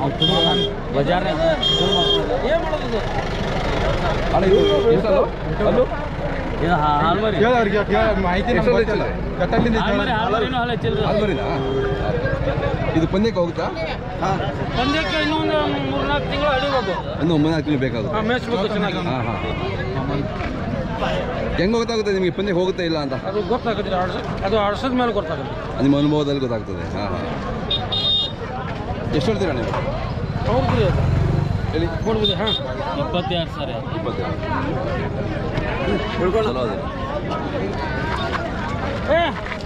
ಬಜಾರ್ನಾಗ ಏನು ಮಾಡೋದು ಅಣ್ಣ ಇದು ಎಷ್ಟದು ಅಲ್ಲೂ ಇದು ಹಾಲು ಮರಿ ಕೇಳ ಅವ್ರಿಗೆ ಕೇಳ ಮಾಹಿತಿ ನಮ್ಗೆ ಎಷ್ಟೊಂದು ಗೊತ್ತಿಲ್ಲ ಹೆಚ್ಚಿದೆ? ಗಟ್ಟಲ್ಲಿಂದ ಹಾಲು ಮರಿ ಹಾಲು ಮರಿನೂ ಹಾಲು ಹಚ್ಚಿಲ್ರಿ ಅಲ್ಲಿ ಬರೀನಾ ಇದು ಪಂದ್ಯಕ್ಕೆ ಹೋಗುತ್ತಾ ಪಂದ್ಯಕ್ಕೆ ಇನ್ನೊಂದು ಮೂರ್ನಾಲ್ಕು ತಿಂಗಳು ಹಿಡಿಬೇಕು ಇನ್ನು ಒಂಬತ್ತು ತಿಂಗಳು ಬೇಕಾಗುತ್ತೆ ಮೇಯಿಸ್ಬೇಕು ಚೆನ್ನಾಗಿ ಹಾಂ ಹಾಂ ಹೆಂಗೆ ಗೊತ್ತಾಗುತ್ತೆ ನಿಮಗೆ ಪಂದ್ಯಕ್ಕೆ ಹೋಗುತ್ತೆ ಇಲ್ಲ ಅಂತ ಅದು ಗೊತ್ತಾಗುತ್ತೆ ಆಡ್ಸ ಅದು ಆಡ್ಸದ ಮೇಲೆ ಗೊತ್ತಾಗುತ್ತೆ ನಿಮ್ಮ ಅನುಭವದಲ್ಲಿ ಗೊತ್ತಾಗ್ತದೆ ಹಾಂ ಹಾಂ ಎಷ್ಟು ಹೇಳ್ತೀರಾ ನೀವು ಹೌದ್ರಿ ಅದು ಹೇಳಿ ಕೊಡ್ಬೋದು ಹಾಂ ಇಪ್ಪತ್ತೆರಡು ಸರಿ ಇಪ್ಪತ್ತೇಳು ಚಲೋ ಅದೇ ಏ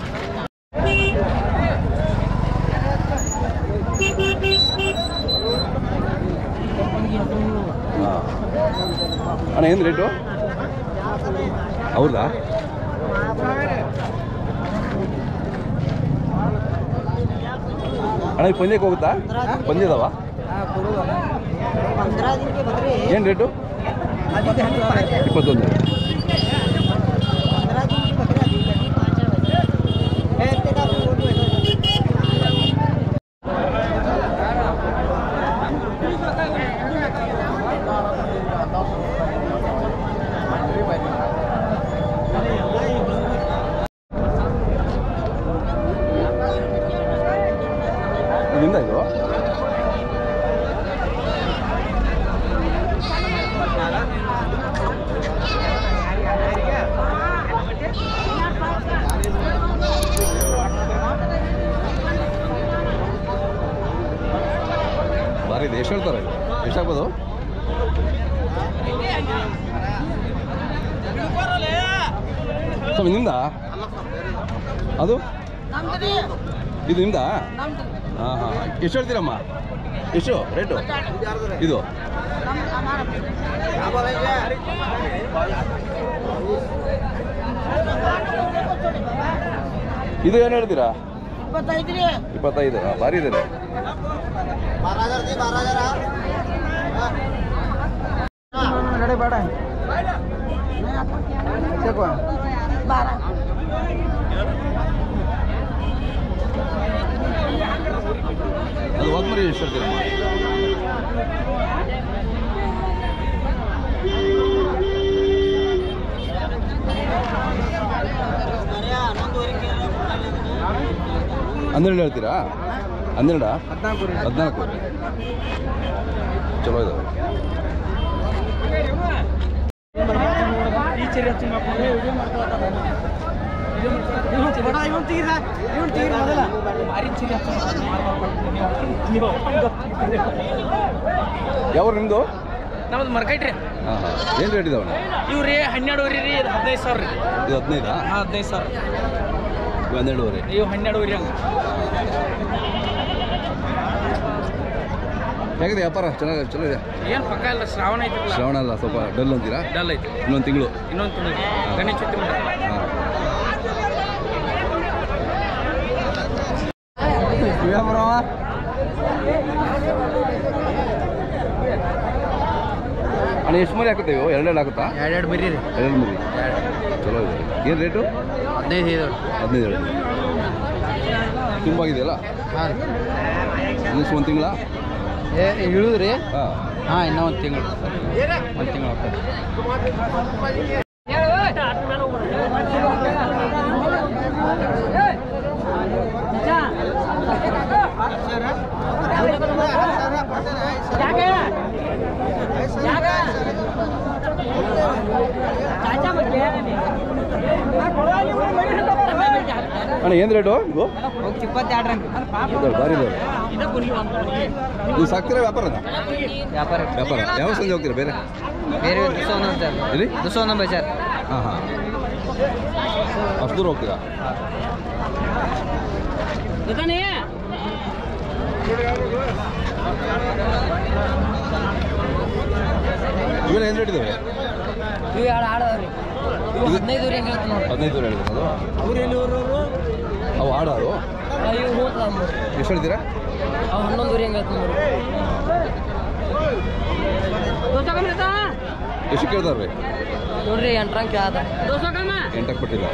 ಹಾಂ ಅಣ್ಣ ಏನು ರೇಟು ಹೌದಾ ಅಣ್ಣ ಈ ಪಂದ್ಯಕ್ಕೆ ಹೋಗುತ್ತಾ ಪಂದ್ಯದವ पंद्रह दिन के बकरे ಏನು ರೇಟು अभी तो हम पाँच है ಇಪ್ಪತ್ತೊಂದು पंद्रह दिन की बकरे अभी कटी पाँच है बजे है इतने का फोटो बैठो ನಿಮ್ದ ಇದು ಭಾರಿ ಇದೆ ಎಷ್ಟು ಹೇಳ್ತಾರೆ ಎಷ್ಟಾಗ್ಬೋದು ಸ್ವಾಮಿ ನಿಮ್ದ ಅದು ಇದು ನಿಮ್ದ ಹಾಂ ಹಾಂ ಎಷ್ಟು ಹೇಳ್ತೀರಮ್ಮ ಎಷ್ಟು ರೇಟು ಇದು ಇದು ಏನು ಹೇಳ್ತೀರಾ बताइए ಇಪ್ಪತ್ತೈದು ಹಾಂ ಭಾರಿ ಇದೆ बारह हजार दी बारह हजार लड़े बड़ा है देखो बारह ಅದು ಹೋದ್ಮರಿ ಎಷ್ಟು ಹೇಳ್ತೀರಮ್ಮ ಹನ್ನೆರಡು ಹೇಳ್ತೀರಾ ಹನ್ನೆರಡ ಹದಿನಾಲ್ಕು ಚಲೋ ಇದಾವೆ ಈ ಚರಿ ಹಚ್ಚಿ ಮಾಡ್ಕೊಂಡು ವಿಡಿಯೋ ಇವನ್ ತೀರ ಇವನ್ ತೀರ ಮೊದಲ ಭಾರಿ ಚರಿ ಹಚ್ಚಿ ಯಾವ ನಿಮ್ಮದು ನಮ್ದು ಮರ್ಕೈಟ್ರಿ ಹಾಂ ಹಾಂ ಏನು ರೇಟ್ ಇದಾವಣ್ಣ ಇವ್ರಿ ಹನ್ನೆರಡುವರೆ ರೀ ಇದು ಹದಿನೈದು ಸಾವಿರ ರೀ ಇದು ಹದಿನೈದಾ ಹಾಂ ಹದಿನೈದು ಸಾವಿರ ಇವು ಹನ್ನೆರಡುವರೆ ಇವು ಹನ್ನೆರಡುವರೆ ಹಂಗೆ ಹೇಗಿದೆ ವ್ಯಾಪಾರ ಚೆನ್ನಾಗಿ ಚಲೋ ಇದೆ ಏನು ಪಕ್ಕ ಇಲ್ಲ ಶ್ರಾವಣ ಐತಿಲ್ಲ ಶ್ರವಣ ಅಲ್ಲ ಸ್ವಲ್ಪ ಡಲ್ ಅಂತೀರಾ ಡಲ್ ಐತಿ ಇನ್ನೊಂದು ತಿಂಗಳು ಇನ್ನೊಂದು ತಿಂಗಳು ಗಣೇಶ ಚುಟ್ಟಿ ಮಾಡಿ ಹಾಂ ಅಣ್ಣ ಎಷ್ಟು ಮರಿ ಹಾಕುತ್ತೆ ಇವು ಎರಡೆರಡು ಹಾಕುತ್ತಾ ಎರಡೆರಡು ಬರೀ ರೀ ಎರಡು ಮರಿ ಚಲೋ ಇದೆ ಏನು ರೇಟು ಹದಿನೈದು ಐದು ಹದಿನೈದು ಹೇಳಿ ತುಂಬಾಗಿದೆಯಲ್ಲ ಹಾಂ ಇನ್ನೂ ಒಂದು ತಿಂಗಳ ಇಳುದ್ರಿ ಹಾಂ ಹಾಂ ಇನ್ನೂ ಒಂದು ತಿಂಗಳು ಒಂದು ತಿಂಗಳು ಆಗ್ತದೆ ಅಣ್ಣ ಏನು ರೇಟು ಇದು ಇಪ್ಪತ್ತೆರಡು ರಂಗ್ ಇದಾವೆ, ಭಾರಿ ಇದಾವೆ ನೀವು ಸಾಕ್ತೀರಾ ವ್ಯಾಪಾರನ ವ್ಯಾಪಾರ ವ್ಯಾಪಾರ ಯಾವ ಸಂಜೆ ಹೋಗ್ತೀರಾ ಬೇರೆ ಬೇರೆ ದುಸ ಒಂದೊಂದು ಎಲ್ಲಿ ದುಸ ಒಂದೊಂದು ಬಜಾರ್ ಹಾಂ ಹಾಂ ಅಷ್ಟು ದೂರ ಹೋಗ್ತೀರಾ ಇವೆಲ್ಲ ಏನು ರೇಟ್ ಇದಾವೆ ಇವು ಎರಡು ಆಡವ್ರಿ ಇವು ಹದಿನೈದು ಹೆಂಗೆ ಹೇಳ್ತ ನೋಡಿ ಹದಿನೈದು ದೂರ ಹೇಳಿದ್ರು ಅದು ಅವ್ರು ಎಲ್ಲಿ ಊರವರು ಅವು ಆಡೋದು ಇವು ಹೋಗ್ತದ ಎಷ್ಟು ಹೇಳ್ತೀರಾ ಅವು ಹನ್ನೊಂದು ಹೆಂಗೆ ಹೇಳ್ತ ನೋಡಿ ಎಷ್ಟು ಕೇಳ್ತಾರೆ ರೀ ನೋಡ್ರಿ ಎಂಟ್ರಂಗ್ ಕೇಳದ ಎಂಟಕ್ಕೆ ಕೊಟ್ಟಿಲ್ಲ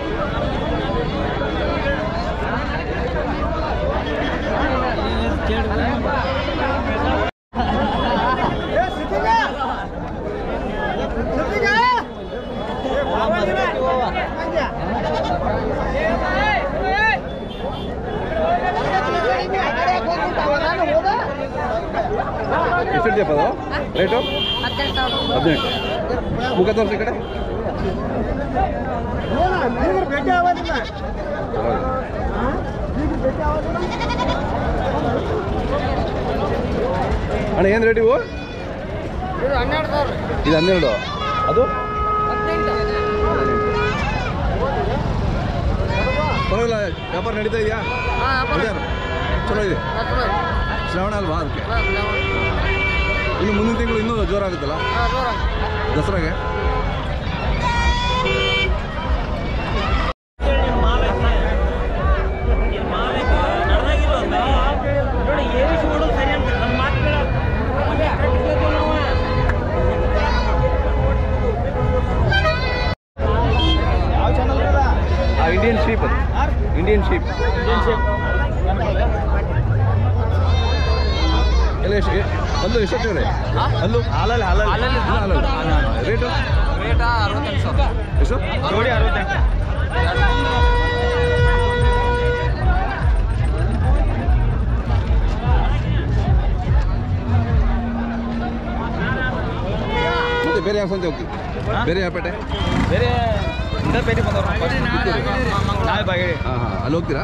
ಎಷ್ಟಿದೆಯಪ್ಪ ಅದು ರೇಟು ಹತ್ತೆರಡು ಸಾವಿರ ಹದಿನೆಂಟು ಮುಖ ತೋರಿಸಿ ಈ ಕಡೆ ಅಣ್ಣ ಏನು ರೇಟ್ ಇವು ಇದು ಹನ್ನೆರಡು ಸಾವಿರ ಇದು ಹನ್ನೆರಡು ಅದು ಹದಿನೆಂಟು ಪರವಾಗಿಲ್ಲ ವ್ಯಾಪಾರ ನಡೀತಾ ಇದೆಯಾ ಹಾಂ ಬಜಾರು ಚಲೋ ಇದೆ ಶ್ರಾವಣ ಅಲ್ವಾ ಅದಕ್ಕೆ ಹಾಂ ಇನ್ನು ಮುಂದಿನ ತಿಂಗಳು ಇನ್ನೂ ಜೋರಾಗುತ್ತಲ್ಲ ದೂರ ದಸರಾಗೆ ಇಂಡಿಯನ್ ಶೀಪ್ ಅದು ಇಂಡಿಯನ್ ಶೀಪ್ ಎಲ್ಲ ಎಷ್ಟು ಎ- ಅಲ್ಲು ಎಷ್ಟು ಹಚ್ಚಿವ್ರೆ ಅಲ್ಲು ಹಾಲಲ್ಲಿ ಹಾಲಲ್ಲಿ ಹಾಲಲ್ಲ ರೇಟು ರೇಟ ಅರವತ್ತೆಂಟು ಸಾವಿರ ಎಷ್ಟು ಜೋಡಿ ಅರವತ್ತೆಂಟು ಮತ್ತೆ ಬೇರೆ ಯಾವ ಸಂತೆ ಹೋಗ್ತೀವಿ ಬೇರೆ ಯಾವ ಪೇಟೆ ಬೇರೆ ಇಂದ ಪೇಟೆ ಬಂದವ್ರು ನಾಳೆ ಬಾಗಿಡಿ ಹಾಂ ಹಾಂ ಅಲ್ಲಿ ಹೋಗ್ತೀರಾ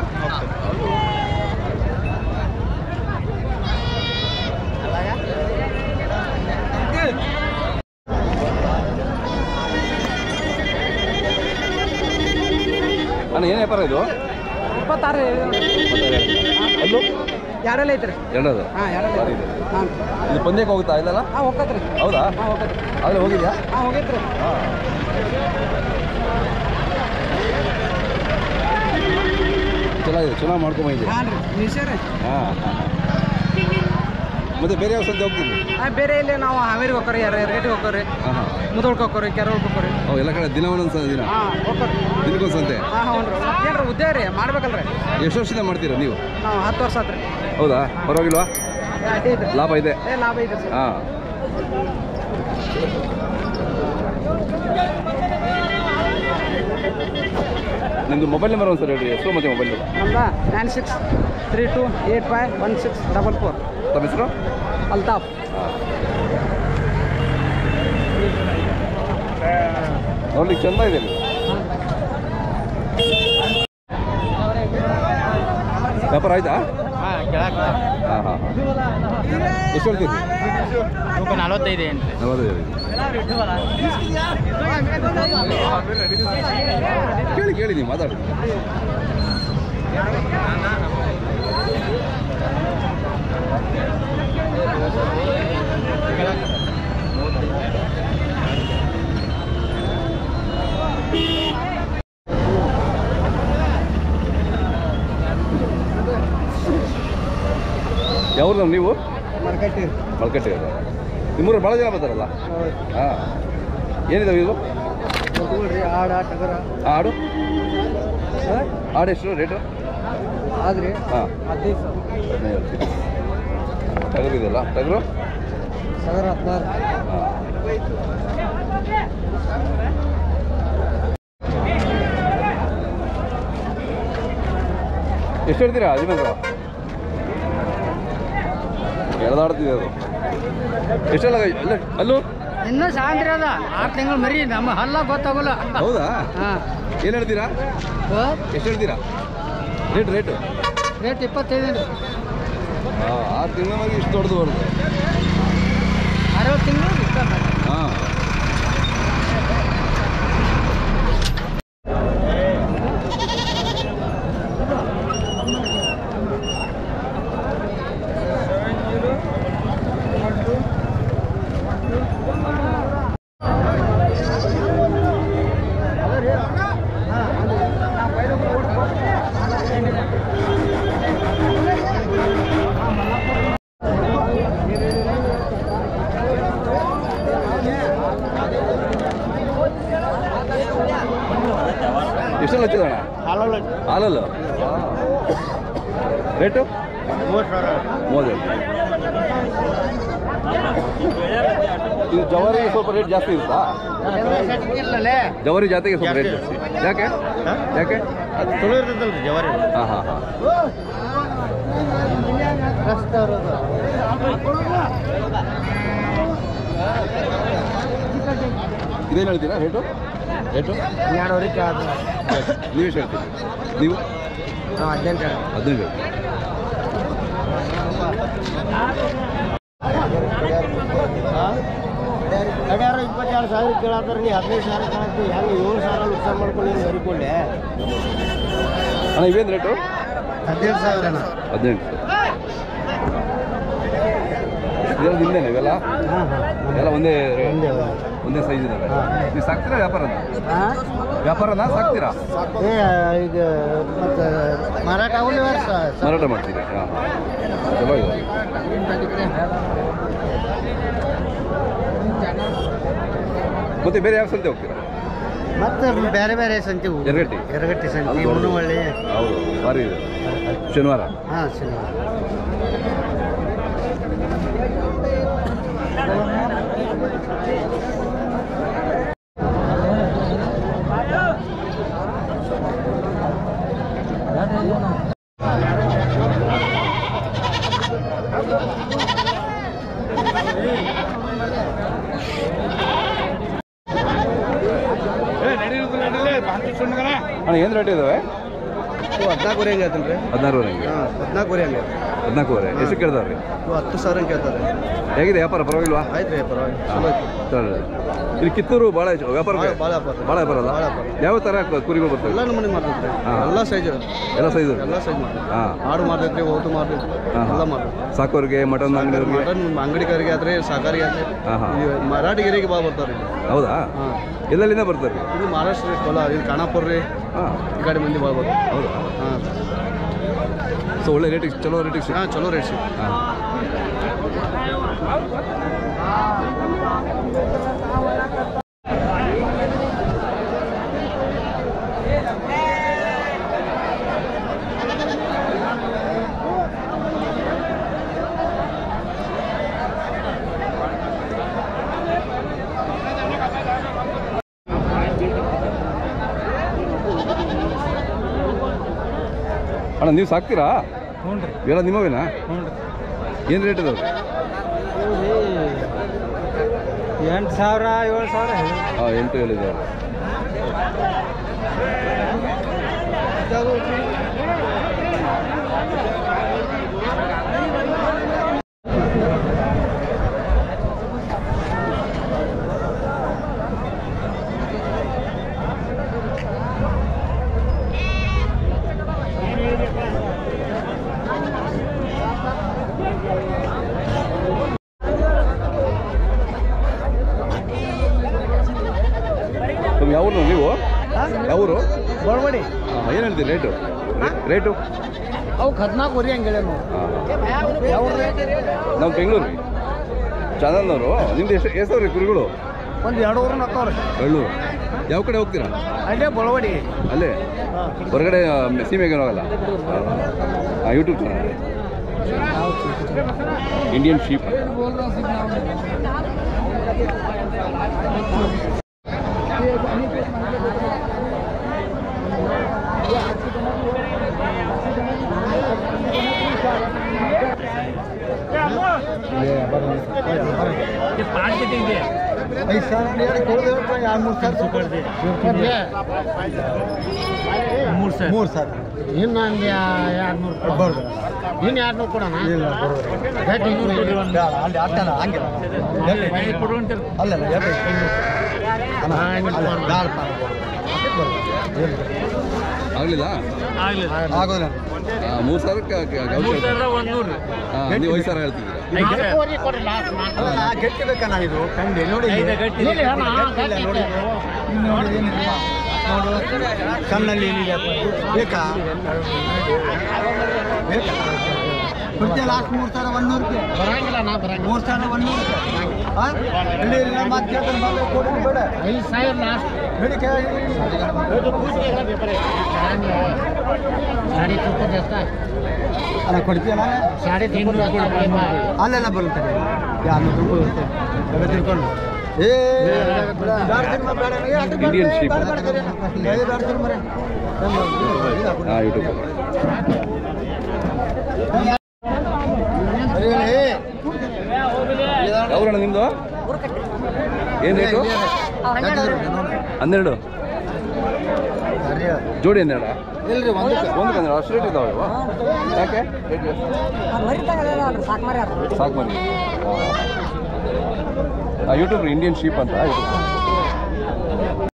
ಅಣ್ಣ ಏನು ವ್ಯಾಪಾರ ಇದು ಇಪ್ಪತ್ತಾರು ಅಲ್ಲೂ ಎರಡೆಲ್ಲ ಐತ್ರಿ ಎರಡದು ಹಾಂ ಎರಡೆಲ್ಲ ಭಾರಿ ಇದೆ. ಹಾಂ ಇದು ಪಂದ್ಯಕ್ಕೆ ಹೋಗುತ್ತಾ ಇಲ್ಲಲ್ಲ ಹಾಂ ಹೋಗತ್ರಿ ಹೌದಾ ಹಾಂ ಹೋಗತ್ರಿ ಆಗಲೇ ಹೋಗಿದ್ಯಾ ಹಾಂ ಹೋಗೈತ್ರಿ ಚೆನ್ನಾಗಿದೆ ಚೆನ್ನಾಗಿ ಮಾಡ್ಕೊಂಬಂದಿದೆ ಹಾಂ ರೀ ನಿಶೇರಿ ಹಾಂ ಮತ್ತೆ ಬೇರೆ ಯಾವ ಸಂತೆ ಹೋಗ್ತೀನಿ ಹಾಂ ಬೇರೆ ಇಲ್ಲಿ ನಾವು ಹಾವೇರಿಗೆ ಹೋಗ್ರಿ ಯಾರು ಎರಗೇಟಿಗೆ ಹೋಗ್ರಿ ಹಾಂ ಹಾಂ ಮುದೋಳ್ಕ ಹೋಗ್ರಿ ಕೆರೋಳ್ಕ ಹೋಗ್ರಿ ಅವು ಎಲ್ಲ ಕಡೆ ದಿನ ಒಂದೊಂದು ಸ- ದಿನ ಹಾಂ ಹೋಗ್ರಿ ದಿನಕ್ಕೊಂದು ಸಂತೆ ಹಾಂ ಹ್ಞೂ ರೀ ಏನ್ರಿ ಉದ್ಯೋಗ ರೀ ಮಾಡ್ಬೇಕಲ್ರಿ ಎಷ್ಟು ವರ್ಷದಿಂದ ಮಾಡ್ತೀರಾ ನೀವು ನಾವು ಹತ್ತು ವರ್ಷ ಆತ್ರಿ ಹೌದಾ ಪರವಾಗಿಲ್ವಾ ಅಡ್ಡಿ ಐತ್ರಿ ಲಾಭ ಇದೆ ಏ ಲಾಭ ಐತ್ರಿ ಸರ್ ಹಾಂ ನಿಮ್ಮದು ಮೊಬೈಲ್ ನಂಬರ್ ಒಂದು ಸರ್ ಹೇಳಿ ಹೆಸರು ಮತ್ತು ಮೊಬೈಲ್ ನಂಬರ್ ನಮ್ದ nine six three two eight five one six double four ತಮ್ಮ ಹೆಸರು ಅಲ್ತಾಫ್ ನೋಡ್ಲಿಕ್ಕೆ ಚಂದ ಇದೆ ಇಲ್ಲಿ. ವ್ಯಾಪಾರ ಆಯ್ತಾ ಹಾಂ ಕೇಳಕ್ಕೆ ಹಾಂ ಹಾಂ ಹಾಂ ಎಷ್ಟು ಹೇಳ್ತೀರಿ ತೂಕ ನಲವತ್ತೈದು ಏನು ನಲವತ್ತೈದು ಕೇಳಿ ಕೇಳಿ ನೀವು ಮಾತಾಡಿ ಯಾವ್ದು ನಮ್ಮ ನೀವು ಮಾರ್ಕೆಟ್ ಮಲ್ಕಟ್ಟಿ ಅದು ನಿಮ್ಮೂರು ಭಾಳ ಜನ ಬರ್ತಾರಲ್ಲ ಹಾಂ ಏನಿದಾವೆ ಇವು ನೋಡ್ರಿ ಆಡ ಟಗರ ಆ, ಆಡು ಆಡು ಎಷ್ಟು ರೇಟು ಆದ್ರಿ ಹಾಂ ಹದಿನೈದು ಸಾವಿರ ಹದಿನೈದು ಟಗರು ಇದೆಯಲ್ಲ ಟಗರು ಸಾವಿರ ಹದಿನಾರು ಹಾಂ ಎಷ್ಟು ಹೇಳ್ತೀರಾ ಅಜಿಮೇಂದ್ರ ಎಳೆದಾಡ್ತಿದೆ ಅದು ಎಷ್ಟೆಲ್ಲ ಇಲ್ಲ ಅಲ್ಲೂ ಇನ್ನೂ ಸಾಂದ್ರಿ ಅದ ಆರು ತಿಂಗಳು ಮರಿ ನಮ್ಮ ಹಲ್ಲ ಗೊತ್ತಾಗಲ್ಲ ಹೌದಾ ಹಾಂ ಏನು ಹೇಳ್ತೀರಾ ಎಷ್ಟು ಹೇಳ್ತೀರಾ ರೇಟ್ ರೇಟು ರೇಟ್ ಇಪ್ಪತ್ತೈದು ರೀ ಹಾಂ ಆರು ತಿಂಗಳಿಗೆ ಇಷ್ಟು ದೊಡ್ಡದು ಬರುತ್ತೆ ಅರವತ್ತು ತಿಂಗಳು ಇಷ್ಟ ಹಾಂ ಎಷ್ಟೆಲ್ಲ ಹಚ್ಚಿದಣ್ಣ ಹಾಲಲ್ಲ ರೇಟು ಮೂವತ್ತು ಇದು ಜವಾರಿ ಸ್ವಲ್ಪ ರೇಟ್ ಜಾಸ್ತಿ ಇರುತ್ತಾ ಜವಾರಿ ಜಾತಿಗೆ ಸ್ವಲ್ಪ ರೇಟ್ ಜಾಸ್ತಿ ಯಾಕೆ ಯಾಕೆ ಅದು ಚಲೋ ಇರ್ತೈತಲ್ರಿ ಜವಾರಿ ಹಾಂ ಹಾಂ ಹಾಂ ಇದೇನು ಹೇಳ್ತೀರಾ ರೇಟು ರೇಟು ಎರಡೂವರೆ ಕೇಳೋದು ನೀವು ಎಷ್ಟು ಹೇಳ್ತೀರಿ ನೀವು ನಾವು ಹದಿನೆಂಟು ಹದಿನೈದು ಕಡ್ಯಾರ ಇಪ್ಪತ್ತೆರಡು ಸಾವಿರ ಕೇಳತ್ತಾರ ನೀ ಹದಿನೈದು ಸಾವಿರ ಕೇಳತ್ತಿ ಹೆಂಗೆ ಏಳು ಸಾವಿರ ನುಕ್ಸಾನ್ ಮಾಡ್ಕೊಂಡು ನೀನು ಹರಿಕೊಂಡೆ ಅಣ್ಣ ಇವೇನು ರೇಟು ಹದಿನೆಂಟು ಸಾವಿರ ಅಣ್ಣ ಹದಿನೆಂಟು ಇದೆಲ್ಲ ನಿಂದೇನೆ ಇವೆಲ್ಲ ಹಾಂ ಹಾಂ ಎಲ್ಲ ಒಂದೇ ಒಂದೇ ಒಂದೇ ಸೈಜ್ ಇದಾವೆ ಹಾ. ನೀವು ಸಾಕ್ತೀರಾ ವ್ಯಾಪಾರನ ಹಾಂ ವ್ಯಾಪಾರನ ಸಾಕ್ತೀರಾ ಏ ಈಗ ಮತ್ತು ಮಾರಾಟ ಅವಲಿ ಮಾರಾಟ ಮಾಡ್ತೀರಿ ಹಾಂ ಚಲೋ ಇದೆ ಮತ್ತೆ ಬೇರೆ ಯಾವ ಸಂತೆ ಹೋಗ್ತೀರಾ ಮತ್ತೆ ಬೇರೆ ಬೇರೆ ಸಂತಿ ಹೋಗುದು. ಎರಗಟ್ಟಿ? ಎರಗಟ್ಟಿ ಸಂತಿ ಅದು ದೊಡ್ಡದು. ಮುನ್ನವಳ್ಳಿ ಹೌದು ಭಾರಿ ಇದೆ ಶನಿವಾರ ಹಾಂ ಶನಿವಾರ ಅಣ್ಣ ಏನು ರೇಟ್ ಇದಾವೆ ಹದಿನಾಲ್ಕುವರೆ ಹೆಂಗೆ ಹೇಳ್ತೀನಿ ರೀ ಹದಿನಾರುವರೆ ಹಂಗೆ ಹಾಂ ಹದಿನಾಲ್ಕುವರೆ ಹಂಗೆ ಹದಿನಾಲ್ಕೂವರೆ ಎಷ್ಟು ಕೇಳ್ದಾರೆ ರೀ ಇವು ಹತ್ತು ಸಾವಿರ ಹಂಗೆ ಕೇಳ್ತಾರೆ ಹೇಗಿದೆ ವ್ಯಾಪಾರ ಪರವಾಗಿಲ್ವಾ ಆಯ್ತು ರೀ ಪರವಾಗಿ ಚಲೋ ಐತಿ ಚಲೋ ಇದು ಕಿತ್ತೂರು ಭಾಳ ವ್ಯಾಪಾರ ಭಾಳ ಭಾಳ ವ್ಯಾಪಾರ ಭಾಳ ವ್ಯಾಪಾರ ಅಲ್ಲ ಭಾಳ ವ್ಯಾಪಾರ. ಯಾವ ಥರ ಕುರಿಗಳು ಬರ್ತವೆ ಎಲ್ಲ ನಮೂನಿ ಮಾಡ್ತೈತೆ ಹಾ. ಎಲ್ಲ ಸೈಜ್ ಎಲ್ಲ ಸೈಜು ಎಲ್ಲ ಸೈಜ್ ಮಾಡ್ತೈತೆ ಹಾಂ ಆಡು ಮಾಡ್ತೈತ್ರಿ ಓಟು ಮಾಡ್ತೈತಿ ಹಾಂ ಎಲ್ಲ ಮಾಡ್ತೈತಿ ಸಾಕೋರಿಗೆ ಮಟನ್ ಅಂಗಡಿಯವ್ರಿಗೆ ಮಟನ್ ಅಂಗಡಿಗಾರಿಗೆ ಆದ್ರೆ ಸಾಕಾರಿಗೆ ಆದ್ರೆ ಹಾಂ ಹಾಂ ಇದು ಮರಾಠಿಗರಿಗೆ ಭಾಳ ಬರ್ತಾರೆ ಇಲ್ಲಿ ಹೌದಾ ಹಾಂ ಎಲ್ಲೆಲ್ಲಿಂದ ಬರ್ತಾರೆ ಇದು ಮಹಾರಾಷ್ಟ್ರ ರೀ ಕೋಲಾರ ಇದು ಖಾನಾಪುರ ರೀ ಹಾಂ ಈ ಕಡೆ ಮಂದಿ ಭಾಳ ಬರ್ತಾರೆ ಹೌದಾ ಹಾಂ ಸೊ ಒಳ್ಳೆ ರೇಟಿಗೆ ಚಲೋ ರೇಟಿಗೆ ಸಿಗುತ್ತೆ ಹಾಂ ಚಲೋ ರೇಟ್ ಸಿಗುತ್ತೆ ಹಾಂ ಅಣ್ಣ ನೀವು ಸಾಕ್ತೀರಾ ಹ್ಞೂ ರೀ ಇವೆಲ್ಲ ನಿಮ್ಮವೇನಾ ಹ್ಞೂ ರೀ ಏನು ರೇಟ್ ಇದಾವೆ ಎಂಟು ಸಾವಿರ ಏಳು ಸಾವಿರ ಹೇಳಿ ಹಾಂ ಎಂಟು ಹೇಳಿದ್ದಾವೆ ತಮ್ಮ ಯಾವ ಊರು ನೀವು ಯಾವ ಊರು ಬಡಬಡಿ ಹಾಂ ಏನು ಹೇಳ್ತೀರಿ ರೇಟು ರೇಟು ಅವಕ್ಕೆ ಹದಿನಾಲ್ಕುವರೆ ಹಂಗೆ ಹೇಳೇನು ಹಾಂ ನಾವು ಬೆಂಗಳೂರು ರೀ ಚಾನಲ್ನವರು ನಿಮ್ದು ಎಷ್ಟು ಎಷ್ಟು ರೀ ಕುರಿಗಳು ಒಂದು ಎರಡು ಊರು ನಕ್ಕವ್ರಿ ಬೆಳ್ಳೂರು ಯಾವ ಕಡೆ ಹೋಗ್ತೀರಾ ಅಲ್ಲೇ ಬಳವಡಿ ಅಲ್ಲೇ ಹೊರಗಡೆ ಆ, ಸೀಮೆಗೆ ಹೋಗಲ್ಲ ಹಾಂ ಯೂಟ್ಯೂಬ್ ಚಾನಲ್ ಇಂಡಿಯನ್ ಶೀಪ್ ಐದು ಸಾವಿರ ಎರಡು ಮೂರು ಸಾವಿರ ಮೂರು ಸಾವಿರ ಮೂರು ಸಾವಿರ ಇನ್ನು ಒಂದು ಎರಡು ನೂರು ಬರ್ಬೋದು ಇನ್ನು ಎರಡು ನೂರು ಕೊಡೋಣ ಇಲ್ಲ ಅಲ್ಲಿ ಅಷ್ಟಲ್ಲ ಹಂಗಿಲ್ಲ ಅಲ್ಲ ಆಗಲಿಲ್ಲ ಆಗಲಿ ಆಗೋದಿಲ್ಲ ಮೂರು ಸಾವಿರಕ್ಕೆ ಮೂರು ಸಾವಿರ ಒಂದು ನೂರು ರೀ ಹಾಂ ನೀವು ಐದು ಸಾವಿರ ಹೇಳ್ತಿದ್ದೀರಾ ಅಲ್ಲ ಗಟ್ಟಿ ಬೇಕಣ್ಣ ಇದು ಕಂಡಿ ನೋಡಿ ಐದು ಗಟ್ಟಿ. ಇಲ್ಲಿ ಅಣ್ಣ, ಗಟ್ಟಿ ಇದೆ. ಇಲ್ಲಿ ನೋಡಿ ಏನಿಲ್ಲ. ನೋಡು ಕಣ್ಣಲ್ಲಿ ಏನಿದೆ ಬೇಕಾ ಬೇಕಾ ಕುರ್ಚಿ ಲಾಸ್ಟ್ ಮೂರು ಸಾವಿರ ಒಂದೂರು ರೂಪಾಯಿ ಬರಂಗಿಲ್ಲ ನಾ ಬರಂಗಿಲ್ಲ ಮೂರು ಸಾವಿರ ಒಂದೂರು ರೂಪಾಯಿ ಇಲ್ಲಿ ಇಲ್ಲ ಮತ್ತೆ ಕೇಳ್ತಾನೆ ಬಂದು ಕೊಡಿ ಬೇಡ ಐದು ಸಾವಿರ ಲಾಸ್ಟ್ ಹೇಳಿ ಕೇಳಿ साड़ी तुमको देता है ಅಲ್ಲ ಕೊಡ್ತೀಯಲ್ಲ साढ़े तीन सौ देता है ಅಲ್ಲೆಲ್ಲ ಬರುತ್ತಾರೆ ಯಾರು ತಿಳ್ಕೊಳ್ಳುತ್ತೆ ಎಲ್ಲ ತಿಳ್ಕೊಂಡು ಏ Indian sheep. ಇಂಡಿಯನ್ ಹಾಂ ಯೂಟ್ಯೂಬ್ ಯಾವ್ರಣ್ಣ ನಿಮ್ಮದು ಏನು ರೇಟು ಹನ್ನೆರಡು ಜೋಡಿ ಹನ್ನೆರಡ ಇಲ್ರಿ ಒಂದು ಒಂದು ಹನ್ನೆರಡು ಅಷ್ಟು ರೇಟ್ ಇದಾವೆ ಇವು? ಯಾಕೆ ರೇಟ್ ಸಾಕು ಮರಿ ಯೂಟ್ಯೂಬ್ ಇಂಡಿಯನ್ ಶೀಪ್ ಅಂತ ಯೂಟ್ಯೂಬ್